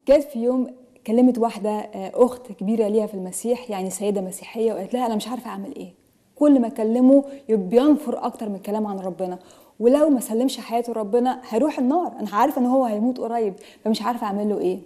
جت في يوم كلمت واحدة آه، أخت كبيرة ليها في المسيح يعني سيدة مسيحية وقالت لها أنا مش عارفة أعمل إيه كل ما أكلمه يبقى بينفر أكتر من الكلام عن ربنا ولو ما سلمش حياته لربنا هيروح النار أنا عارفة إن هو هيموت قريب فمش عارفة أعمل له إيه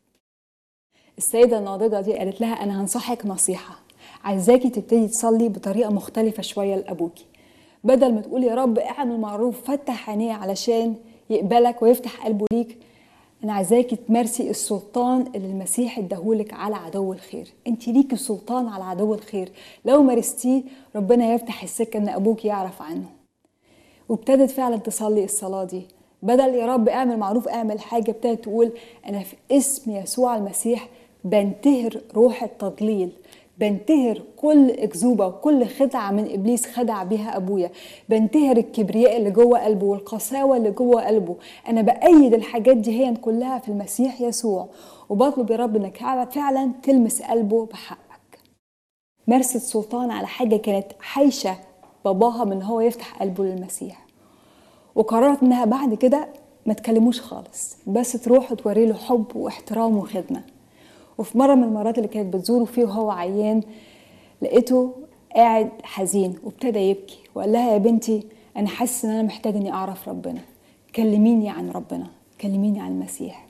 السيدة الناضجة دي قالت لها أنا هنصحك نصيحة عايزاكي تبتدي تصلي بطريقة مختلفة شوية لأبوكي بدل ما تقولي يا رب اعمل معروف فتح عينيه علشان يقبلك ويفتح قلبه ليك انا عايزاكي تمارسي السلطان اللي المسيح اداهولك على عدو الخير انت ليكي سلطان على عدو الخير لو مارستيه ربنا يفتح السكه ان ابوك يعرف عنه وابتدت فعلا تصلي الصلاه دي بدل يا رب اعمل معروف اعمل حاجه ابتدت تقول انا في اسم يسوع المسيح بنتهر روح التضليل بنتهر كل اكذوبه وكل خدعه من ابليس خدع بيها ابويا بنتهر الكبرياء اللي جوه قلبه والقساوه اللي جوه قلبه انا بايد الحاجات دي هي كلها في المسيح يسوع وبطلب يا رب انك فعلا تلمس قلبه بحقك مارست سلطان على حاجه كانت حايشه باباها من هو يفتح قلبه للمسيح وقررت انها بعد كده ما تكلموش خالص بس تروح وتوري له حب واحترام وخدمه وفي مره من المرات اللي كانت بتزوره فيه وهو عيان لقيته قاعد حزين وابتدى يبكي وقال لها يا بنتي انا حاسس ان انا محتاج اني اعرف ربنا كلميني عن ربنا كلميني عن المسيح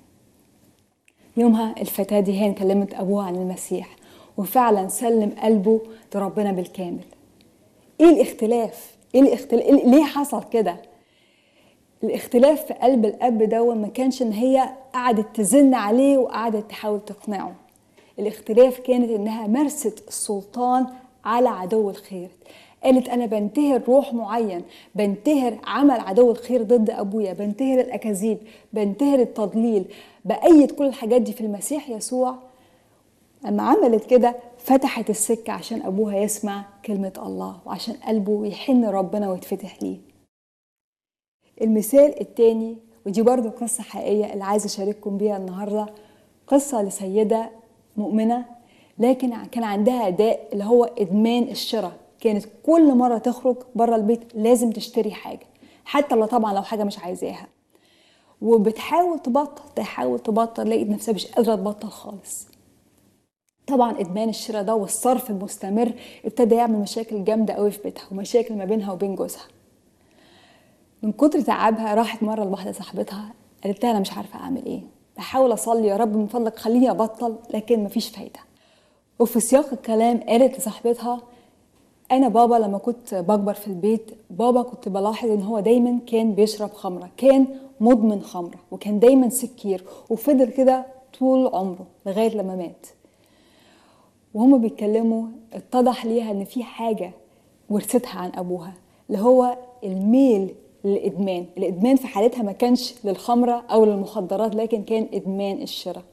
يومها الفتاة دي هي كلمت أبوها عن المسيح وفعلا سلم قلبه لربنا بالكامل ايه الاختلاف ايه الاختلاف إيه ليه حصل كده الاختلاف في قلب الاب ده ما كانش ان هي قعدت تزن عليه وقعدت تحاول تقنعه الاختلاف كانت انها مارست السلطان على عدو الخير قالت انا بنتهر روح معين بنتهر عمل عدو الخير ضد ابويا بنتهر الاكاذيب بنتهر التضليل بايد كل الحاجات دي في المسيح يسوع لما عملت كده فتحت السكة عشان أبوها يسمع كلمة الله وعشان قلبه يحن ربنا ويتفتح ليه المثال التاني ودي برضو قصة حقيقية اللي عايزة أشارككم بيها النهاردة قصة لسيدة مؤمنة لكن كان عندها داء اللي هو إدمان الشراء كانت كل مرة تخرج بره البيت لازم تشتري حاجة حتى لو طبعا لو حاجة مش عايزاها وبتحاول تبطل تحاول تبطل لقيت نفسها مش قادرة تبطل خالص طبعا ادمان الشراء ده والصرف المستمر ابتدى يعمل مشاكل جامده قوي في بيتها ومشاكل ما بينها وبين جوزها من كتر تعبها راحت مره لواحده صاحبتها قالت لها انا مش عارفه اعمل ايه بحاول اصلي يا رب من فضلك خليني ابطل لكن مفيش فايده وفي سياق الكلام قالت لصاحبتها انا بابا لما كنت بكبر في البيت بابا كنت بلاحظ ان هو دايما كان بيشرب خمره كان مدمن خمره وكان دايما سكير وفضل كده طول عمره لغايه لما مات وهما بيتكلموا اتضح ليها ان في حاجه ورثتها عن ابوها اللي هو الميل للادمان الادمان في حالتها ما كانش للخمره او للمخدرات لكن كان ادمان الشراء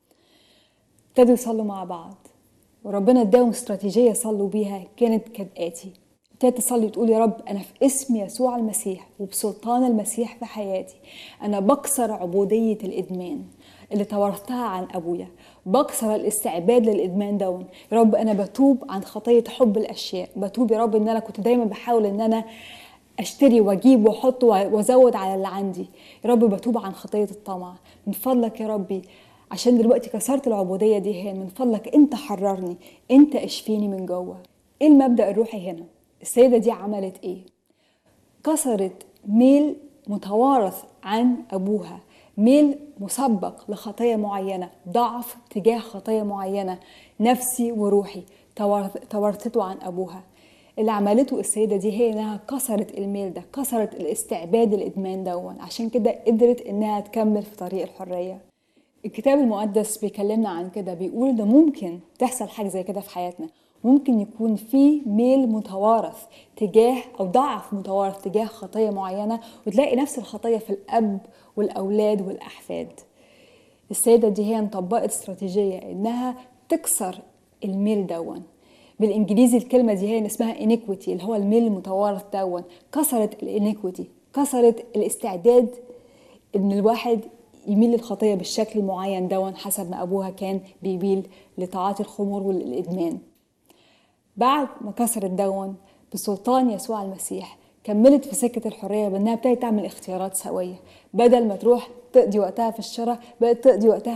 ابتدوا يصلوا مع بعض وربنا اداهم استراتيجيه صلوا بيها كانت كالاتي ابتدت تصلي وتقول يا رب انا في اسم يسوع المسيح وبسلطان المسيح في حياتي انا بكسر عبوديه الادمان اللي توارثتها عن ابويا بكسر الاستعباد للادمان دون يا رب انا بتوب عن خطيه حب الاشياء بتوب يا رب ان انا كنت دايما بحاول ان انا اشتري واجيب واحط وازود على اللي عندي يا رب بتوب عن خطيه الطمع من فضلك يا ربي عشان دلوقتي كسرت العبوديه دي هنا من فضلك انت حررني انت اشفيني من جوه ايه المبدا الروحي هنا السيده دي عملت ايه كسرت ميل متوارث عن ابوها ميل مسبق لخطيه معينه ضعف تجاه خطيه معينه نفسي وروحي تورثته عن ابوها اللي عملته السيدة دي هي انها كسرت الميل ده كسرت الاستعباد الادمان دون عشان كده قدرت انها تكمل في طريق الحرية الكتاب المقدس بيكلمنا عن كده بيقول ده ممكن تحصل حاجة زي كده في حياتنا ممكن يكون في ميل متوارث تجاه او ضعف متوارث تجاه خطيه معينه وتلاقي نفس الخطيه في الاب والاولاد والاحفاد السيده دي هي طبقت استراتيجيه انها تكسر الميل دون بالانجليزي الكلمه دي هي اسمها انيكويتي اللي هو الميل المتوارث دون كسرت الانيكويتي كسرت الاستعداد ان الواحد يميل للخطيه بالشكل المعين دون حسب ما ابوها كان بيميل لتعاطي الخمور والادمان بعد ما كسرت دون بسلطان يسوع المسيح كملت في سكة الحرية بأنها ابتدت تعمل اختيارات سوية بدل ما تروح تقضي وقتها في الشراء بقت تقضي وقتها